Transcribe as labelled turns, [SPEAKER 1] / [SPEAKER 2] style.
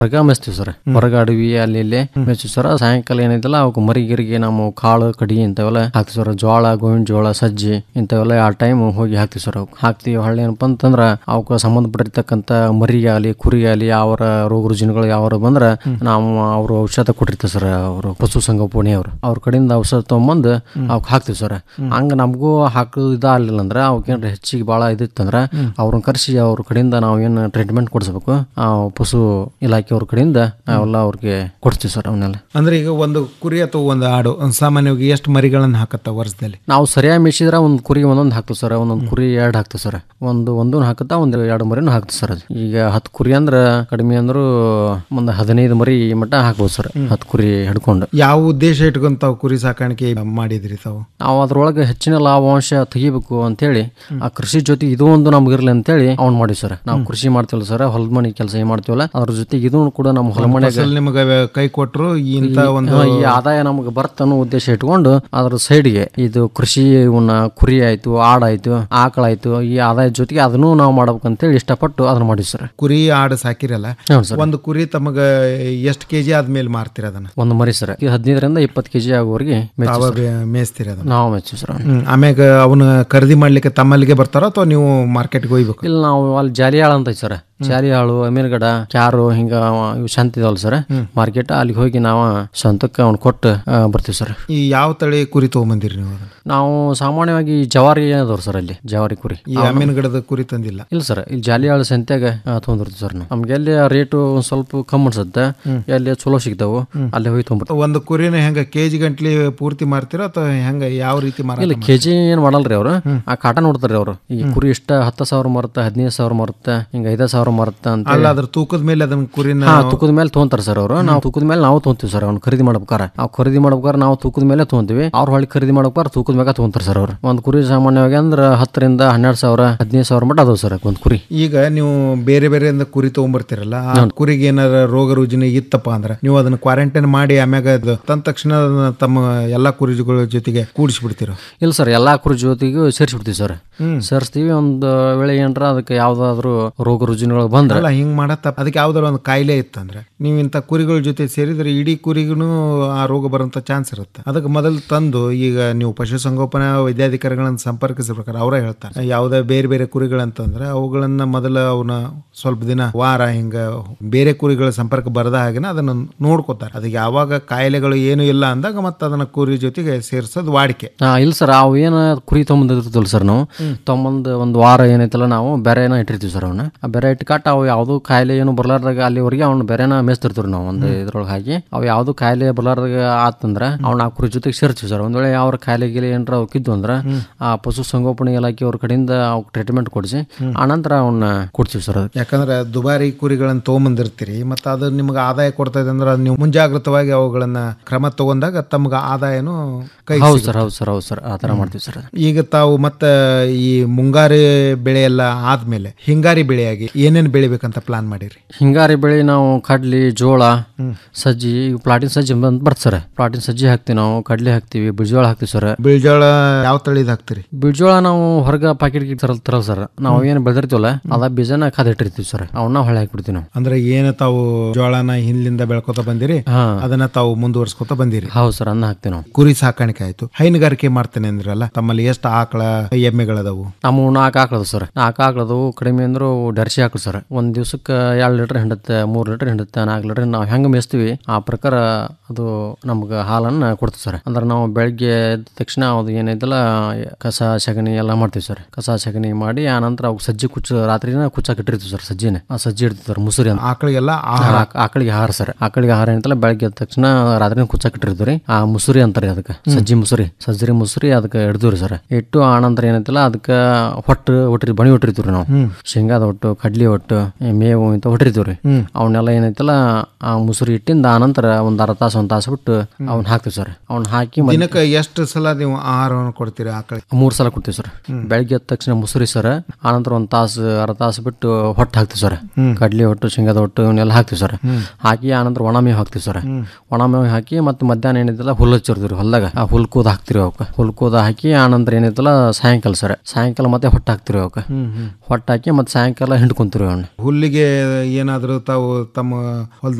[SPEAKER 1] ಹೊರಗ ಮೆಸ್ತೀವಿ ಸರ್ ಹೊರಗ ಅಡವಿ ಅಲ್ಲಿ ಇಲ್ಲಿ ಮೆಸ್ತೀವಿ ಸರ್ ಸಾಯಂಕಾಲ ಏನೈತಲ್ಲ ಅವಕ್ಕೆ ಮರಿಗಿರಿಗೆ ನಾವು ಕಾಳು ಕಡಿ ಇಂಥವೆಲ್ಲ ಹಾಕ್ತೀವಿ ಸರ್ ಜೋಳ ಗೋವಿನ ಜೋಳ ಸಜ್ಜಿ ಇಂಥವೆಲ್ಲ ಆ ಟೈಮ್ ಹೋಗಿ ಹಾಕ್ತೀವಿ ಸರ್ ಅವಕ್ಕೆ ಹಾಕ್ತೀವಿ ಹೊಳ್ಳಿ ಏನಪ್ಪ ಅಂತಂದ್ರ ಅವಕ್ಕೆ ಸಂಬಂಧಪಟ್ಟಿರ್ತಕ್ಕಂಥ ಮರಿಗಾಗಲಿ ಕುರಿಗಾಗಲಿ ಯಾವ ರೋಗ ರುಜಿನಗಳು ಯಾವ ಬಂದ್ರ ನಾವು ಅವರು ಔಷಧ ಕೊಟ್ಟಿರ್ತೀವಿ ಸರ್ ಅವರು ಪಶು ಸಂಗೋಪನೆ ಅವರು ಅವ್ರ ಕಡೆಯಿಂದ ಔಷಧ ತೊಗೊಂಬಂದು ಅವಕ್ಕೆ ಹಾಕ್ತೀವಿ ಸರ್ ಹಂಗ ನಮಗೂ ಹಾಕೋದು ಇದಾಗಲಿಲ್ಲ ಅಂದ್ರೆ ಅವಕ್ಕೇನ್ರ ಹೆಚ್ಚಿಗೆ ಭಾಳ ಇದಿತ್ತಂದ್ರ ಅವ್ರನ್ನ ಕರೆಸಿ ಅವ್ರ ಕಡೆಯಿಂದ ನಾವು ಏನು ಟ್ರೀಟ್ಮೆಂಟ್ ಕೊಡಿಸ್ಬೇಕು ಆ ಪಶು ಇಲಾಖೆ ಅವ್ರ ಕಡೆಯಿಂದ ನಾವೆಲ್ಲ ಅವ್ರಿಗೆ ಕೊಡ್ತೀವಿ ಸರ್ ಅವನ್ನೆಲ್ಲ
[SPEAKER 2] ಅಂದ್ರೆ ಈಗ ಒಂದು ಕುರಿ ಅಥವಾ ಒಂದು ಆಡು ಒಂದ್ ಸಾಮಾನ್ಯವಾಗಿ ಎಷ್ಟು ಮರಿಗಳನ್ನು ಹಾಕತ್ತ ವರ್ಷದಲ್ಲಿ
[SPEAKER 1] ನಾವು ಸರಿಯಾಗಿ ಮೆಸಿದ್ರೆ ಒಂದು ಕುರಿ ಒಂದೊಂದು ಹಾಕ್ತೀವಿ ಸರ್ ಒಂದೊಂದು ಕುರಿ ಎರಡು ಹಾಕ್ತೀವಿ ಸರ್ ಒಂದು ಒಂದೊಂದು ಹಾಕುತ್ತಾ ಒಂದು ಎರಡು ಮರಿನೂ ಹಾಕ್ತೀವಿ ಸರ್ ಅದು ಈಗ ಹತ್ತು ಕುರಿ ಅಂದ್ರೆ ಕಡಿಮೆ ಅಂದ್ರೂ ಒಂದು ಹದಿನೈದು ಮರಿ ಮಟ್ಟ ಹಾಕ್ಬೋದು ಸರ್ ಹತ್ತು ಕುರಿ ಹಿಡ್ಕೊಂಡು
[SPEAKER 2] ಯಾವ ಉದ್ದೇಶ ಇಟ್ಕೊಂಡ್ ತಾವು ಕುರಿ ಸಾಕಾಣಿಕೆ ಮಾಡಿದ್ರಿ ತಾವು
[SPEAKER 1] ನಾವು ಅದ್ರೊಳಗೆ ಹೆಚ್ಚಿನ ಲಾಭಾಂಶ ತೆಗಿಬೇಕು ಅಂತೇಳಿ ಆ ಕೃಷಿ ಜೊತೆ ಇದು ಒಂದು ನಮ್ಗೆ ಇರ್ಲಿ ಅಂತೇಳಿ ಅವ್ನು ಮಾಡಿ ಸರ್ ನಾವು ಕೃಷಿ ಮಾಡ್ತೀವಲ್ಲ ಸರ್ ಹೊಲದ ಮನೆ ಕೆಲಸ ಏನ್ ಮಾಡ್ತೀವಲ್ಲ ಅದ್ರ ಜೊತೆಗೆ ಇದು ಕೂಡ ನಮ್ಮ ಹೊಲ ಮನೆಗೆ
[SPEAKER 2] ಫಸಲ್ ನಿಮಗೆ ಕೈ ಕೊಟ್ರು ಇಂತ ಒಂದು
[SPEAKER 1] ಈ ಆದಾಯ ನಮಗೆ ಬರ್ತನ್ನೋ ಉದ್ದೇಶ ಇಟ್ಕೊಂಡು ಅದ್ರ ಸೈಡ್ಗೆ ಇದು ಕೃಷಿ ಇವನ್ನ ಕುರಿ ಆಯ್ತು ಆಡಾಯ್ತು ಆಕಳಾಯ್ತು ಈ ಆದಾಯ ಜೊತೆಗೆ ಅದನ್ನು ನಾವು ಮಾಡ್ಬೇಕಂತೇಳಿ ಇಷ್ಟಪಟ್ಟು ಅದನ್ನ ಮಾಡಿವಿ ಸರ್
[SPEAKER 2] ಕುರಿ ಆಡು ಸಾಕಿರಲ್ಲ
[SPEAKER 1] ಹ್ಞೂ ಸರ್
[SPEAKER 2] ಒಂದು ಕುರಿ ತಮಗ ಎಷ್ಟು ಕೆಜಿ ಆದ್ಮೇಲೆ ಮಾರ್ತೀರ ಅದನ್ನ
[SPEAKER 1] ಒಂದು ಮರಿ ಸರ್ ಇದು ಹದಿನೈದರಿಂದ ಇಪ್ಪತ್ತು ಕೆಜಿ ಆಗುವವರೆಗೆ
[SPEAKER 2] ತಾವ ಮೇಯಿಸ್ತೀರ ಅದನ್ನ
[SPEAKER 1] ನಾವು ಮೆಚ್ಚು ಸರ್ ಅವ್ನ.
[SPEAKER 2] ಹ್ಮ್. ಆಮ್ಯಾಗ ಅವನ್ನ ಖರೀದಿ ಮಾಡ್ಲಿಕ್ಕೆ ತಮ್ಮಲ್ಲಿಗೆ ಬರ್ತಾರೋ ಅಥವಾ ನೀವು ಮಾರ್ಕೆಟ್ಗೆ ಹೋಗ್ಬೇಕು
[SPEAKER 1] ಇಲ್ಲಿ ನಾವು ಅಲ್ಲಿ ಜಾಲಿಯಾಳ ಅಂತ ಐತಿ ಸರ್ ಜಾಲಿಯಾಳು ಅಮೀರ್ಗಡ ಕ್ಯಾರು ಹಿಂಗ ಇವು ಶಾಂತಿ ಇದಾವಲ್ಲ ಸರ್ ಮಾರ್ಕೆಟ್ ಅಲ್ಲಿಗೆ ಹೋಗಿ ನಾವು ಸ್ವಂತಕ್ಕೆ ಅವ್ನು ಕೊಟ್ಟು ಆ, ಬರ್ತೀವಿ ಸರ್
[SPEAKER 2] ಈ ಯಾವ ತಳಿ ಕುರಿ ತಗೊಂಬಂದಿರಿ ನೀವು ಅದನ್ನ?
[SPEAKER 1] ನಾವು ಸಾಮಾನ್ಯವಾಗಿ ಜವಾರಿ ಅದಾವ್ರಿ ಸರ್ ಅಲ್ಲಿ ಜವಾರಿ ಕುರಿ
[SPEAKER 2] ಈ ಅಮ್ಮಿನಗಡದ ಕುರಿ ತಂದಿಲ್ಲ
[SPEAKER 1] ಇಲ್ಲ ಸರ್ ಇಲ್ಲಿ ಜಾಲಿಯಾಳ ಸಂತ್ಯಾಗ ತೊಗೊಂಡಿರ್ತೀವಿ ಸರ್ ನಾವು ನಮ್ಗೆ ಎಲ್ಲಿ ರೇಟು ಒಂದ್ ಸ್ವಲ್ಪ ಕಮ್ಮಿ ಅನ್ಸುತ್ತೆ ಎಲ್ಲಿ ಚಲೋ ಸಿಗ್ತಾವು ಅಲ್ಲಿ ಹೋಗಿ ತೊಗೊಂಡ್ಬಿಡ್ತೀವಿ
[SPEAKER 2] ಒಂದು ಕುರಿನ ಹೆಂಗ ಕೆಜಿ ಗಂಟ್ಲಿ ಪೂರ್ತಿ ಮಾರ್ತೀರೋ ಅಥವಾ ಹೆಂಗ ಯಾವ ರೀತಿ ಮಾರ
[SPEAKER 1] ಇಲ್ಲ ಕೆ ಜಿ ಏನು ಮಾಡಲ್ರಿ ಅವರು ಆ ಕಾಟ ನೋಡ್ತಾರ್ರಿ ಅವರು ಈ ಕುರಿ ಇಷ್ಟ ಹತ್ತು ಸಾವಿರ ಮರುತ್ತೆ ಹದಿನೈದು ಸಾವಿರ ಮರುತ್ತೆ ಹಿಂಗ ಐದು ಸಾವಿರ ಮರುತ್ತೆ ಅಂತ
[SPEAKER 2] ಅಲ್ಲ ಅದ್ರ ತೂಕದ ಮೇಲೆ ಅದನ್ನ ಕುರಿನ
[SPEAKER 1] ಹಾ ತೂಕದ ಮೇಲೆ ತೊಗೊಂತಾರ ಸರ್ ಅವರು ನಾವು ತೂಕದ ಮೇಲೆ ನಾವು ತೊಗೊಂತೀವಿ ಸರ್ ಅವ್ನು ಖರೀದಿ ಮಾಡ್ಬೇಕಾರ ನಾವು ಖರೀದಿ ಮಾಡ್ಬೇಕಾರ ನಾವು ತೂಕದ ಮೇಲೆ ತೊಗೊಂತೀವಿ ಅವ್ರ ಹೊಳಿ ಖರೀದಿ ಮಾಡ್ಬೇಕಾರ ತೂಕದ ಮ್ಯಾಗ ತೊಗೊಂತಾರ ಸರ್ ಅವ್ರು ಒಂದು ಕುರಿ ಸಾಮಾನ್ಯವಾಗಿ ಅಂದ್ರೆ ಹತ್ತರಿಂದ ಹನ್ನೆರಡು ಸಾವಿರ ಹದಿನೈದು ಸಾವಿರ ಮಟ್ಟ ಅದಾವ ಸರ್ ಒಂದು ಕುರಿ
[SPEAKER 2] ಈಗ ನೀವು ಬೇರೆ ಬೇರೆಯಿಂದ ಕುರಿ ತಗೊಂಡ್ಬರ್ತೀರಲ್ಲ ಆ ಕುರಿಗೆ ಏನಾರ ರೋಗ ರುಜಿನ ಇತ್ತಪ್ಪ ಅಂದ್ರೆ ನೀವು ಅದನ್ನ ಕ್ವಾರಂಟೈನ್ ಮಾಡಿ ಆಮ್ಯಾಗ ಅದು ತಂದ ತಕ್ಷಣ ಅದನ್ನ ತಮ್ಮ ಎಲ್ಲಾ ಕುರಿಗಳ ಜೊತೆಗೆ ಕೂಡಿಸ್ಬಿಡ್ತೀರ
[SPEAKER 1] ಇಲ್ಲ ಸರ್ ಎಲ್ಲಾ ಕುರಿ ಜೊತೆಗೂ ಸೇರಿಸ್ಬಿಡ್ತೀವಿ ಸರ್ ಸೇರಿಸ್ತೀವಿ ಒಂದು ವೇಳೆ ಏನ್ರ ಅದಕ್ಕೆ ಯಾವ್ದಾದ್ರು ರೋಗ ರುಜಿನಗಳು ಬಂದ್ರೆ
[SPEAKER 2] ಅಲ್ಲ ಹಿಂಗ್ ಮಾಡತ್ತ ಅದಕ್ಕೆ ಯಾವ್ದಾರ ಒಂದು ಕಾಯಿಲೆ ಇತ್ತಂದ್ರೆ ನೀವು ಇಂಥ ಕುರಿಗಳ ಜೊತೆ ಸೇರಿದ್ರೆ ಇಡೀ ಕುರಿಗೂ ಆ ರೋಗ ಬರೋಂಥ ಚಾನ್ಸ್ ಇರುತ್ತೆ ಅದಕ್ಕೆ ಮೊದಲು ತಂದು ಈಗ ನೀವು ಪಶುಸಂಗೋಪನಾ ವೈದ್ಯಾಧಿಕಾರಿಗಳನ್ನ ಸಂಪರ್ಕಿಸಬೇಕಾದ್ರೆ ಅವರೇ ಹೇಳ್ತಾರೆ ಯಾವುದೇ ಬೇರೆ ಬೇರೆ ಕುರಿಗಳಂತಂದ್ರೆ ಅವುಗಳನ್ನ ಮೊದಲು ಅವನ್ನ ಸ್ವಲ್ಪ ದಿನ ವಾರ ಹಿಂಗ ಬೇರೆ ಕುರಿಗಳ ಸಂಪರ್ಕ ಬರದ ಹಾಗೆ ಅದನ್ನ ನೋಡ್ಕೋತಾರೆ ಅದಕ್ಕೆ ಯಾವಾಗ ಕಾಯಿಲೆಗಳು ಏನು ಇಲ್ಲ ಅಂದಾಗ ಮತ್ತೆ ಅದನ್ನ ಕುರಿ ಜೊತೆಗೆ ಸೇರ್ಸೋದು ವಾಡಿಕೆ
[SPEAKER 1] ಹಾ ಇಲ್ಲ ಸರ್ ಅವು ಏನು ಕುರಿ ತೊಗೊಂಬಂದಿರ್ತೀವಲ್ಲ ಸರ್ ನಾವು ತೊಗೊಂಬಂದು ಒಂದು ವಾರ ಏನೈತಲ್ಲ ನಾವು ಬೇರೆನ ಇಟ್ಟಿರ್ತೀವಿ ಸರ್ ಅವನ್ನ ಆ ಬೇರೆ ಇಟ್ಕಟ್ಟು ಅವು ಯಾವುದು ಕಾಯಿಲೆ ಏನು ಬರ್ಲಾರ್ದಾಗ ಅಲ್ಲಿವರೆಗೆ ಅವ್ನು ಬೇರೆನ ಮೇಯಿಸ್ತಿರ್ತೀವಿ ನಾವು ಒಂದು ಇದ್ರೊಳಗೆ ಹಾಕಿ ಅವು ಯಾವುದು ಕಾಯಿಲೆ ಬರ್ಲಾರ್ದಾಗ ಆತಂದ್ರೆ ಅವ್ನ ಆ ಕುರಿ ಜೊತೆಗೆ ಸೇರ್ತೀವಿ ಸರ್ ಒಂದ್ ವೇಳೆ ಯಾವ ಕಾಯಿಲೆ ಗೀಲೆ ಏನಾರ ಅವಕ್ಕಿದ್ದು ಅಂದ್ರೆ ಆ ಪಶು ಸಂಗೋಪನೆ ಇಲಾಖೆ ಅವ್ರ ಕಡೆಯಿಂದ ಅವ್ಕೆ ಟ್ರೀಟ್ಮೆಂಟ್ ಕೊಡಿಸಿ ಆನಂತರ ಅವನ್ನ ಕೊಡ್ತೀವಿ ಸರ್ ಅದಕ್ಕೆ
[SPEAKER 2] ಯಾಕಂದ್ರೆ ದುಬಾರಿ ಕುರಿಗಳನ್ನ ತೊಗೊಂಬಂದಿರ್ತೀರಿ ಮತ್ತೆ ಅದು ನಿಮ್ಗೆ ಆದಾಯ ಕೊಡ್ತಾ ಇದೆ ಅಂದ್ರೆ ಅದು ನೀವು ಮುಂಜಾಗ್ರತವಾಗಿ ಅವುಗಳನ್ನ ಕ್ರಮ ತಗೊಂಡಾಗ ತಮ್ಗೆ ಆದಾಯನು ಕೈ
[SPEAKER 1] ಹೌದು ಸರ್ ಹೌದು ಸರ್ ಹೌದು ಸರ್ ಆ ಥರ ಮಾಡ್ತೀವಿ ಸರ್
[SPEAKER 2] ಈಗ ತಾವು ಮತ್ತೆ ಈ ಮುಂಗಾರಿ ಬೆಳೆ ಎಲ್ಲ ಆದ್ಮೇಲೆ ಹಿಂಗಾರಿ ಬೆಳೆಯಾಗಿ ಏನೇನು ಬೆಳಿಬೇಕಂತ ಪ್ಲಾನ್ ಮಾಡಿರಿ
[SPEAKER 1] ಹಿಂಗಾರಿ ಬೆಳೆ ನಾವು ಕಡ್ಲಿ ಜೋಳ ಸಜ್ಜಿ ಇವು ಪ್ಲಾಟಿನ್ ಸಜ್ಜಿ ಅಂತ ಬರ್ತ ಸರ್ ಪ್ಲಾಟಿನ್ ಸಜ್ಜಿ ಹಾಕ್ತಿವಿ ನಾವು ಕಡ್ಲಿ ಹಾಕ್ತಿವಿ ಬಿಜೋಳ ಹಾಕ್ತಿವಿ ಸರ್
[SPEAKER 2] ಬೀಳ್ಜೋಳ ಯಾವ ತಳಿದ್ ಹಾಕ್ತಿರಿ
[SPEAKER 1] ಬಿಜೋಳ ನಾವು ಹೊರಗ ಪ್ಯಾಕೆಟ್ ತರಲ್ ತರಲ್ ಸರ್ ನಾವು ಏನು ಬೆಳೆದಿರ್ತೀವಲ್ಲ ಅದ ಬೀಜನ ಕಾದ ಇಟ್ಟಿರ್ತೀವಿ ಸರ್ ಅವನ್ನ ಹೊಳೆ ಹಾಕ್ಬಿಡ್ತೀವಿ ನಾವು
[SPEAKER 2] ಅಂದ್ರೆ ಏನು ತಾವು ಜೋಳನ ಹಿಂದ್ಲಿಂದ ಬೆಳ್ಕೊತ ಬಂದಿರಿ
[SPEAKER 1] ಹಾ
[SPEAKER 2] ಅದನ್ನ ತಾವು ಮುಂದುವರ್ಸ್ಕೊತ ಬಂದಿರಿ
[SPEAKER 1] ಹೌದು ಸರ್ ಅನ್ನ ಹಾಕ್ತೀವಿ ನಾವು
[SPEAKER 2] ಕುರಿ ಸಾಕಾಣಿಕೆ ಆಯ್ತು ಹೈನುಗಾರಿಕೆ ಮಾಡ್ತೇನೆ ಅಂದ್ರಲ್ಲ ತಮ್ಮಲ್ಲಿ ಎಷ್ಟು ಆಕಳ ಎಮ್ಮೆಗಳದಾವು
[SPEAKER 1] ನಮ್ಮ ನಾಲ್ಕು ಹಾಕ್ಳದು ಸರ್ ನಾಲ್ಕು ಹಾಕ್ಳದು ಕಡಿಮೆ ಅಂದ್ರು ಡರ್ಸಿ ಹಾಕ್ಳು ಸರ್ ಒಂದ್ ದಿವ್ಸಕ್ಕೆ ಎರಡು ಲೀಟರ್ ಹಿಂಡುತ್ತೆ ಮೂರು ಲೀಟರ್ ಹಿಂಡುತ್ತೆ ನಾಲ್ಕು ಲೀಟರ್ ನಾವು ಹೆಂಗೆ ಮೇಯಿಸ್ತೀವಿ ಆ ಪ್ರಕಾರ ಅದು ನಮ್ಗೆ ಹಾಲನ್ನು ಕೊಡ್ತೀವಿ ಸರ್ ಅಂದ್ರೆ ನಾವು ಬೆಳಗ್ಗೆ ಎದ್ದ ತಕ್ಷಣ ಅದು ಏನೈತಲ್ಲ ಕಸ ಸಗಣಿ ಎಲ್ಲ ಮಾಡ್ತೀವಿ ಸರ್ ಕಸ ಸಗಣಿ ಮಾಡಿ ಆ ನಂತರ ಅವ್ಕೆ ಸಜ್ಜಿ ಕುಚ್ಚು ರಾತ್ರಿನ ಕುಚ್ಚಾಕ್ ಇಟ್ಟಿರ್ತೀವಿ ಸರ್ ಸಜ್ಜಿನೇ ಆ ಸಜ್ಜಿ ಇಡ್ತೀವಿ ಸರ್ ಮುಸುರಿ ಅಂತ
[SPEAKER 2] ಆಕಳಿಗೆಲ್ಲ ಆಹಾರ
[SPEAKER 1] ಆಕ್- ಆಕಳಿಗೆ ಆಹಾರ ಸರ್ ಆಕಳಿಗೆ ಆಹಾರ ಏನಂತಲ್ಲ ಬೆಳಗ್ಗೆ ಎದ್ದ ತಕ್ಷಣ ರಾತ್ರಿ ಕುಚ್ಚಾಕ್ ಇಟ್ಟಿರ್ತೀವಿ ಆ ಮುಸುರಿ ಅಂತಾರೆ ಅದಕ್ಕೆ ಸಜ್ಜಿ ಮುಸುರಿ ಸಜ್ಜರಿ ಮುಸುರಿ ಅದಕ್ಕೆ ಇಡ್ತೀವ್ರಿ ಸರ್ ಇಟ್ಟು ಆ ನಂತರ ಏನೈತಲ್ಲ ಅದಕ್ಕೆ ಹೊಟ್ಟು ಒಟ್ಟಿರಿ ಬಣಿ ಹೊಟ್ಟಿರ್ತೀವ್ರಿ ನಾವು ಶೇಂಗಾದ ಒಟ್ಟು ಕಡ್ಲಿ ಒಟ್ಟು ಈ ಮೇವು ಇಂತ ಹೊಟ್ಟಿರ್ತೀವ್ರಿ ಅವನ್ನೆಲ್ಲ ಏನೈತಲ್ಲ ಆ ಮುಸುರಿ ಇಟ್ಟಿಂದ ಆ ನಂತರ ಒಂದ್ ಅರ್ಧ ತಾಸು ಒಂದ್ ತಾಸು ಬಿಟ್ಟು ಅವ್ನ ಹಾಕ್ತಿವಿ ಸರ್ ಅವ್ನ ಹಾಕಿ ಮತ್ತೆ
[SPEAKER 2] ದಿನಕ್ಕೆ ಎಷ್ಟು ಸಲ ನೀವು ಆಹಾರವನ್ನು ಕೊಡ್ತೀರಿ ಆಕಳಿಗೆ
[SPEAKER 1] ಮೂರ್ ಸಲ ಕೊಡ್ತೀವಿ ಸರ್ ಬೆಳಗ್ಗೆ ಎದ್ದ ತಕ್ಷಣ ಮುಸುರಿ ಸರ್ ಆನಂತರ ಒಂದ್ ತಾಸು ಅರ್ಧ ತಾಸು ಬಿಟ್ಟು ಹೊಟ್ಟು ಹಾಕ್ತಿವಿ ಸರ್ ಕಡ್ಲಿ ಹೊಟ್ಟು ಶೇಂಗಾದ ಹೊಟ್ಟು ಇವನ್ನೆಲ್ಲ ಹಾಕ್ತಿವಿ ಸರ್ ಹಾಕಿ ಆನಂತರ ಒಣ ಮೇವು ಹಾಕ್ತಿವಿ ಸರ್ ಒಣ ಮೇವು ಹಾಕಿ ಮತ್ತೆ ಮಧ್ಯಾಹ್ನ ಏನಿದ್ದಲ್ಲ ಹುಲ್ಲು ಹಚ್ಚಿರ್ತೀವಿ ಹೊಲ್ದಾಗ ಆ ಹುಲ್ ಕೂದ ಹಾಕ್ತಿರಿ ಅವಕ್ಕೆ ಹುಲ್ ಕೂದ ಹಾಕಿ ಆನಂತರ ಏನಿತ್ತಲ್ಲ ಸಾಯಂಕಾಲ ಸರ್ ಸಾಯಂಕಾಲ ಮತ್ತೆ ಹೊಟ್ಟು ಹಾಕ್ತಿರಿ ಅವಕ್ಕೆ ಹೊಟ್ಟು ಹಾಕಿ ಮತ್ತೆ ಸಾಯಂಕಾಲ ಹಿಂಡ್ಕೊಂತೀವಿ ರೀ ಅವನ್ನ
[SPEAKER 2] ಹುಲ್ಲಿಗೆ ಏನಾದರೂ ತಾವು ತಮ್ಮ ಹೊಲದಲ್ಲಿ